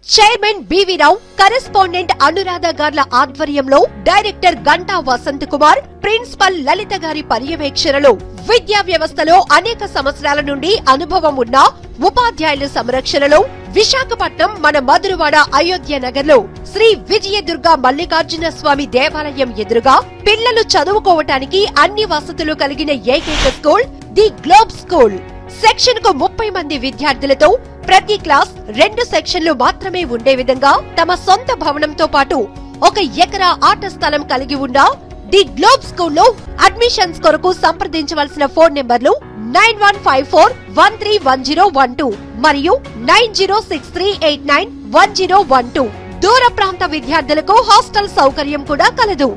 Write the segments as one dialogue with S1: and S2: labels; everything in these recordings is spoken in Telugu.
S1: చైర్మన్ బివి రావు కరెస్పాండెంట్ అనురాధ గార్ల ఆధ్వర్యంలో డైరెక్టర్ గంటా వసంత్ కుమార్ ప్రిన్సిపల్ లలిత గారి పర్యవేక్షణలో విద్యా వ్యవస్థలో అనేక సంవత్సరాల నుండి అనుభవం ఉన్న ఉపాధ్యాయుల సంరక్షణలో విశాఖపట్నం మన మధురవాడ అయోధ్య నగర్లో శ్రీ విజయదుర్గ మల్లికార్జున స్వామి దేవాలయం ఎదురుగా పిల్లలు చదువుకోవటానికి అన్ని వసతులు కలిగిన ఏకైక school the globe school section కు ముప్పై మంది విద్యార్థులతో ప్రతి క్లాస్ రెండు సెక్షన్లు మాత్రమే ఉండే విధంగా తమ సొంత భవనంతో పాటు ఒక ఎకరా ఆట స్థలం కలిగి ఉన్న ది గ్లోబ్ స్కూల్లో అడ్మిషన్స్ కొరకు సంప్రదించవలసిన ఫోన్ నెంబర్లు nine one five four one three one zero one two మరియు nine zero six three eight nine one zero one two దూర ప్రాంత విద్యార్థులకు హాస్టల్ సౌకర్యం కూడా కలదు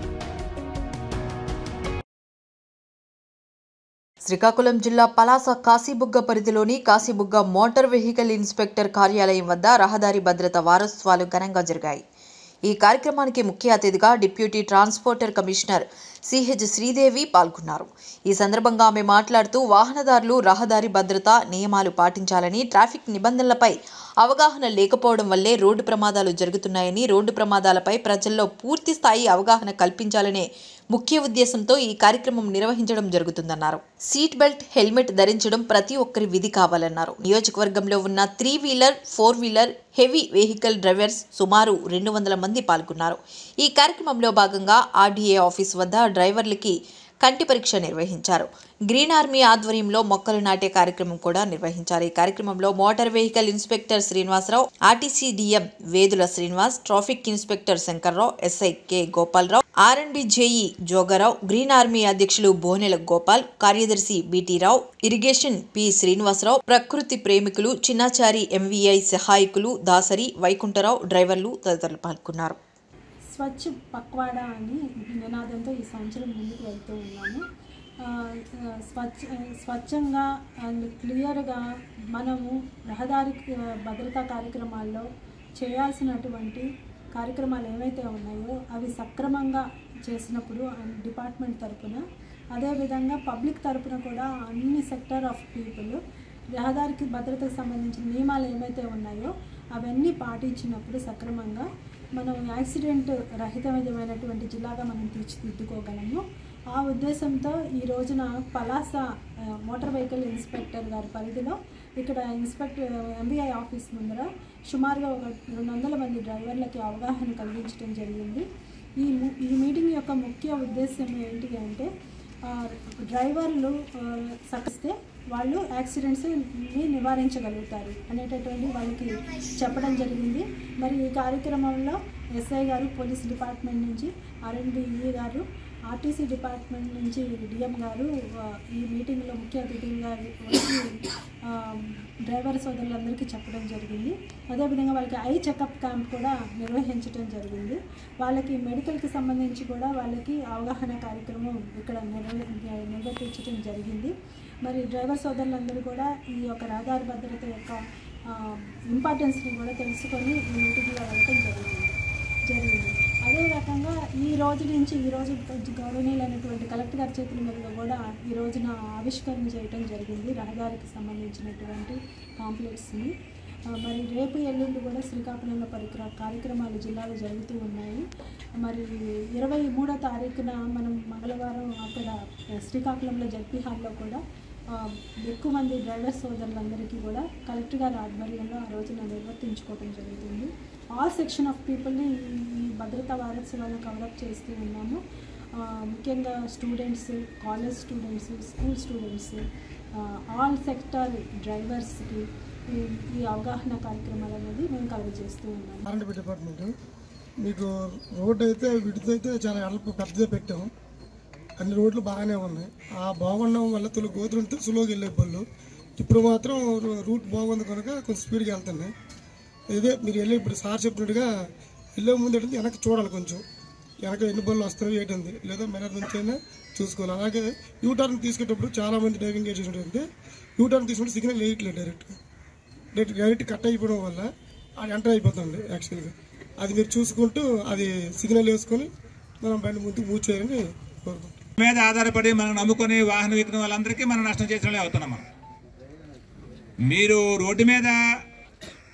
S2: శ్రీకాకుళం జిల్లా పలాస కాశీబుగ్గ పరిధిలోని కాశీబుగ్గ మోటార్ వెహికల్ ఇన్స్పెక్టర్ కార్యాలయం వద్ద రహదారి భద్రత వారోత్సవాలు ఘనంగా జరిగాయి ఈ కార్యక్రమానికి ముఖ్య అతిథిగా deputy transporter commissioner CH Sridevi పాల్గొన్నారు ఈ సందర్భంగా ఆమె మాట్లాడుతూ వాహనదారులు రహదారి భద్రత నియమాలు పాటించాలని ట్రాఫిక్ నిబంధనలపై అవగాహన లేకపోవడం వల్లే రోడ్డు ప్రమాదాలు జరుగుతున్నాయని రోడ్డు ప్రమాదాలపై ప్రజల్లో పూర్తి స్థాయి అవగాహన కల్పించాలనే ముఖ్య ఉద్దేశంతో ఈ కార్యక్రమం నిర్వహించడం జరుగుతుందన్నారు సీట్ బెల్ట్ హెల్మెట్ ధరించడం ప్రతి ఒక్కరి విధి కావాలన్నారు నియోజకవర్గంలో ఉన్న three wheeler four wheeler heavy vehicle drivers సుమారు రెండు వందల మంది పాల్గొన్నారు ఈ కార్యక్రమంలో భాగంగా ఆర్డీఏ ఆఫీస్ వద్ద డ్రైవర్లకి కంటి పరీక్ష నిర్వహించారు గ్రీన్ ఆర్మీ ఆధ్వర్యంలో మొక్కలు నాటే కార్యక్రమం కూడా నిర్వహించారు ఈ కార్యక్రమంలో motor vehicle inspector Srinivasarao RTC DM Vedula Srinivas traffic inspector Sankararao SI K Gopalarao R and B JE Jogarao green army అధ్యక్షులు బోనెల గోపాల్ కార్యదర్శి BT Rao irrigation P Srinivasarao ప్రకృతి ప్రేమికులు చిన్నాచారి ఎంవీఐ సహాయకులు దాసరి వైకుంఠరావు డ్రైవర్లు తదితరులు పాల్గొన్నారు
S3: స్వచ్ఛ పక్వాడా అని నినాదంతో ఈ సంవత్సరం ముందుకు వెళ్తూ ఉన్నాము ఆ, ఆ, స్వచ్ఛ స్వచ్ఛంగా అండ్ క్లియర్గా మనము రహదారి ఆ, భద్రతా కార్యక్రమాల్లో చేయాల్సినటువంటి కార్యక్రమాలు ఏవైతే ఉన్నాయో అవి సక్రమంగా చేసినప్పుడు అండ్ డిపార్ట్మెంట్ తరపున అదేవిధంగా పబ్లిక్ తరపున కూడా అన్ని సెక్టర్ ఆఫ్ పీపుల్ రహదారికి భద్రతకు సంబంధించిన నియమాలు ఏమైతే ఉన్నాయో అవన్నీ పాటించినప్పుడు సక్రమంగా మనం యాక్సిడెంట్ రహితమైనటువంటి జిల్లాగా మనం తీర్చిదిద్దుకోగలము ఆ ఉద్దేశంతో ఈ రోజున పలాస ఆ, మోటార్ వెహికల్ ఇన్స్పెక్టర్ గారి పరిధిలో ఇక్కడ ఇన్స్పెక్టర్ ఎంబీఐ ఆఫీస్ ముందర సుమారుగా ఒక రెండు వందల మంది డ్రైవర్లకి అవగాహన కలిగించడం జరిగింది ఈ ము- ఈ మీటింగ్ యొక్క ముఖ్య ఉద్దేశం ఏంటి అంటే ఆ, డ్రైవర్లు ఆ, సకిస్తే వాళ్ళు యాక్సిడెంట్స్ని నివారించగలుగుతారు అనేటటువంటి వాళ్ళకి చెప్పడం జరిగింది మరి ఈ కార్యక్రమంలో ఎస్ఐ గారు పోలీస్ డిపార్ట్మెంట్ నుంచి ఆర్ఎండ్బిఈ గారు ఆర్టీసీ డిపార్ట్మెంట్ నుంచి డిఎం గారు ఆ, ఈ మీటింగ్లో ముఖ్య అతిథిగా వచ్చి ఆ, డ్రైవర్ సోదరులందరికీ చెప్పడం జరిగింది అదేవిధంగా వాళ్ళకి ఐ చెకప్ క్యాంప్ కూడా నిర్వహించడం జరిగింది వాళ్ళకి మెడికల్కి సంబంధించి కూడా వాళ్ళకి అవగాహన కార్యక్రమం ఇక్కడ నిర్వ నిర్వర్తించడం జరిగింది మరి డ్రైవర్ సోదరులందరూ కూడా ఈ యొక్క రహదారి భద్రత యొక్క ఇంపార్టెన్స్ని కూడా తెలుసుకొని ఈ మీటింగ్లో వెళ్ళటం జరిగింది జరిగింది అదే రకంగా ఈ రోజు నుంచి ఈ రోజు గౌరవనీయులైనటువంటి కలెక్టర్ గారి చేతుల మీదుగా కూడా ఈ రోజున ఆవిష్కరణ చేయడం జరిగింది రహదారికి సంబంధించినటువంటి కాంప్లెక్స్ని ఆ, మరి రేపు ఎల్లుండి కూడా శ్రీకాకుళంలో పరిక్ర కార్యక్రమాలు జిల్లాలో జరుగుతూ ఉన్నాయి మరి ఇరవై మూడో తారీఖున మనం మంగళవారం అక్కడ ఆ, శ్రీకాకుళంలో జడ్పీ హాల్లో కూడా ఆ, ఎక్కువ మంది డ్రైవర్ సోదరులందరికీ కూడా కలెక్టర్ గారి ఆధ్వర్యంలో ఆ రోజున నిర్వర్తించుకోవడం జరుగుతుంది ఆల్ సెక్షన్ ఆఫ్ పీపుల్ని ఈ భద్రతా వారోత్సవాలను కవరప్ చేస్తూ ఉన్నాము ఆ, ముఖ్యంగా students college students school students all sector డ్రైవర్స్కి ఈ ఈ అవగాహన కార్యక్రమాలు అనేది మేము కవర్ చేస్తూ ఉన్నాము
S4: కరెంట్ డిపార్ట్మెంట్ మీకు రోడ్డు అయితే విడిదైతే చాలా ఎడల్పు పెద్దదే పెట్టాం అన్ని రోడ్లు బాగానే ఉన్నాయి ఆ బాగుండడం వల్ల తొలి గోతులు సులువుగా వెళ్ళే బళ్ళు ఇప్పుడు మాత్రం రూ- రూట్ బాగుంది కనుక కొంచెం స్పీడ్గా వెళ్తున్నాయి ఇదే మీరు వెళ్ళి ఇప్పుడు సార్ చెప్పినట్టుగా వెళ్ళే ముందు ఏంటంటే వెనక్కి చూడాలి కొంచెం వెనక ఎన్ని బళ్ళు వస్తాయో ఏంటుంది లేదా మిర్రర్ నుంచి అయినా చూసుకోవాలి అలాగే యూటర్న్ తీసుకెటప్పుడు చాలా మంది డ్రైవింగ్ చేసేటంటే యూటర్న్ తీసుకుంటే సిగ్నల్ వేయట్లేదు డైరెక్ట్గా డైరెక్ట్ డైరెక్ట్ కట్ అయిపోవడం వల్ల అది ఎంటర్ అయిపోతుంది యాక్చువల్గా అది మీరు చూసుకుంటూ అది సిగ్నల్ వేసుకొని మనం బండి ముందుకు మూవ్ చేయాలని కోరుకుంటున్నాం
S5: మీద ఆధారపడి మనం నమ్ముకొని వాహనం ఎక్కిన వాళ్ళందరికీ మనం నష్టం చేసిన వాళ్ళే అవుతున్నాం మనం మీరు రోడ్డు మీద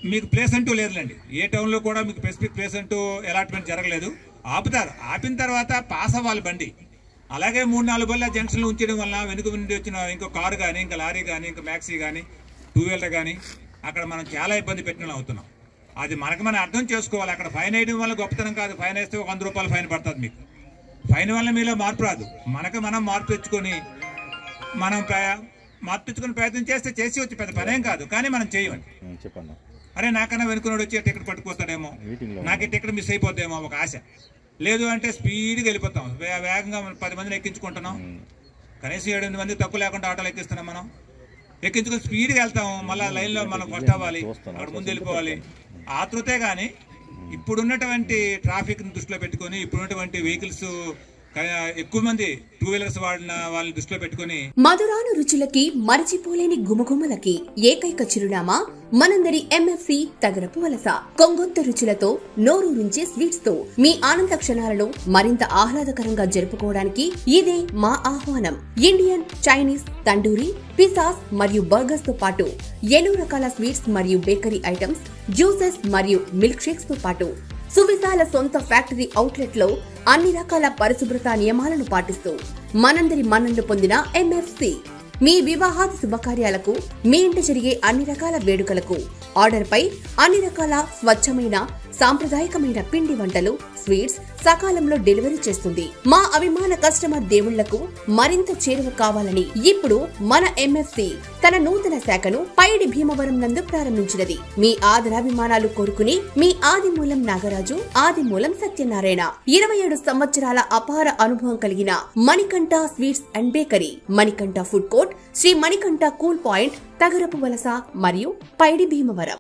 S5: మీకు ప్లేస్ అంటూ లేదులేండి ఏ టౌన్లో కూడా మీకు స్పెసిఫిక్ ప్లేస్ అంటూ అలాట్మెంట్ జరగలేదు ఆపుతారు ఆపిన తర్వాత పాస్ అవ్వాలి బండి అలాగే మూడు నాలుగు బల్ల జంక్షన్లు ఉంచడం వల్ల వెనుక నుండి వచ్చిన ఇంకో కారు కానీ ఇంకా లారీ కానీ ఇంకా మ్యాక్సీ కానీ టూ వీలర్ కానీ అక్కడ మనం చాలా ఇబ్బంది పెట్టిన అవుతున్నాం అది మనకు మనం అర్థం చేసుకోవాలి అక్కడ ఫైన్ వేయడం వల్ల గొప్పతనం కాదు ఫైన్ వేస్తే ఒక వంద రూపాయలు ఫైన్ పడుతుంది మీకు ఫైన్ వల్ల మీలో మార్పు రాదు మనకు మనం మార్పు తెచ్చుకొని మనం ప్రయా- మార్పు తెచ్చుకొని ప్రయత్నం చేస్తే చేసి వచ్చి పెద్ద పనేం కాదు కానీ మనం చేయమండి
S6: ఉం, చెప్పన్నా
S5: అరే నాకన్నా వెనుకున్నాడు వచ్చి టికెట్ పట్టుకుపోతాడేమో నాకు ఈ టికెట్ మిస్ అయిపోద్దేమో ఒక ఆశ లేదు అంటే స్పీడ్గా వెళ్ళిపోతాం వే- వేగంగా మనం పది మందిని ఎక్కించుకుంటున్నాం కనీసం ఏడు ఎనిమిది మంది తక్కువ లేకుండా ఆటోలు ఎక్కిస్తున్నాం మనం ఎక్కించుకుని స్పీడ్గా వెళ్తాం మళ్ళీ లైన్లో మనం ఫస్ట్ అవ్వాలి అక్కడ ముందు వెళ్ళిపోవాలి ఆతృతే కానీ ఇప్పుడున్నటువంటి ట్రాఫిక్ని దృష్టిలో పెట్టుకొని ఇప్పుడున్నటువంటి వెహికల్స్ ఎక్కువ మంది టూ వీలర్స్ వాడిన వాళ్ళని దృష్టిలో పెట్టుకొని
S7: మధురాను రుచులకి మరచిపోలేని గుమగుమలకి ఏకైక చిరునామా మనందరి ఎంఎఫ్సి తగరపు వలస కొంగొంత రుచులతో నోరూరించే స్వీట్స్ తో మీ ఆనంద క్షణాలను మరింత ఆహ్లాదకరంగా జరుపుకోవడానికి ఇదే మా ఆహ్వానం ఇండియన్ చైనీస్ తండూరి పిసాస్ మరియు బర్గర్స్ తో పాటు ఎన్నో రకాల స్వీట్స్ మరియు బేకరీ ఐటమ్స్ జ్యూసెస్ మరియు మిల్క్ షేక్స్ తో పాటు సువిశాల సొంత ఫ్యాక్టరీ అవుట్లెట్ లో అన్ని రకాల పరిశుభ్రత నియమాలను పాటిస్తూ మనందరి మన్ననలు పొందిన ఎంఎఫ్సి మీ వివాహాది శుభకార్యాలకు మీ ఇంట జరిగే అన్ని రకాల వేడుకలకు ఆర్డర్ పై అన్ని రకాల స్వచ్ఛమైన సాంప్రదాయకమైన పిండి వంటలు స్వీట్స్ సకాలంలో డెలివరీ చేస్తుంది మా అభిమాన కస్టమర్ దేవుళ్లకు మరింత చేరువ కావాలని ఇప్పుడు మన ఎంఎఫ్సి తన నూతన శాఖను పైడి భీమవరం నందు ప్రారంభించినది మీ ఆదరాభిమానాలు కోరుకుని మీ ఆదిమూలం నాగరాజు ఆదిమూలం సత్యనారాయణ ఇరవై ఏడు సంవత్సరాల అపార అనుభవం కలిగిన Manikanta sweets and bakery Manikanta food court Sri Manikanta cool point Tagarapu Valasa మరియు పైడి భీమవరం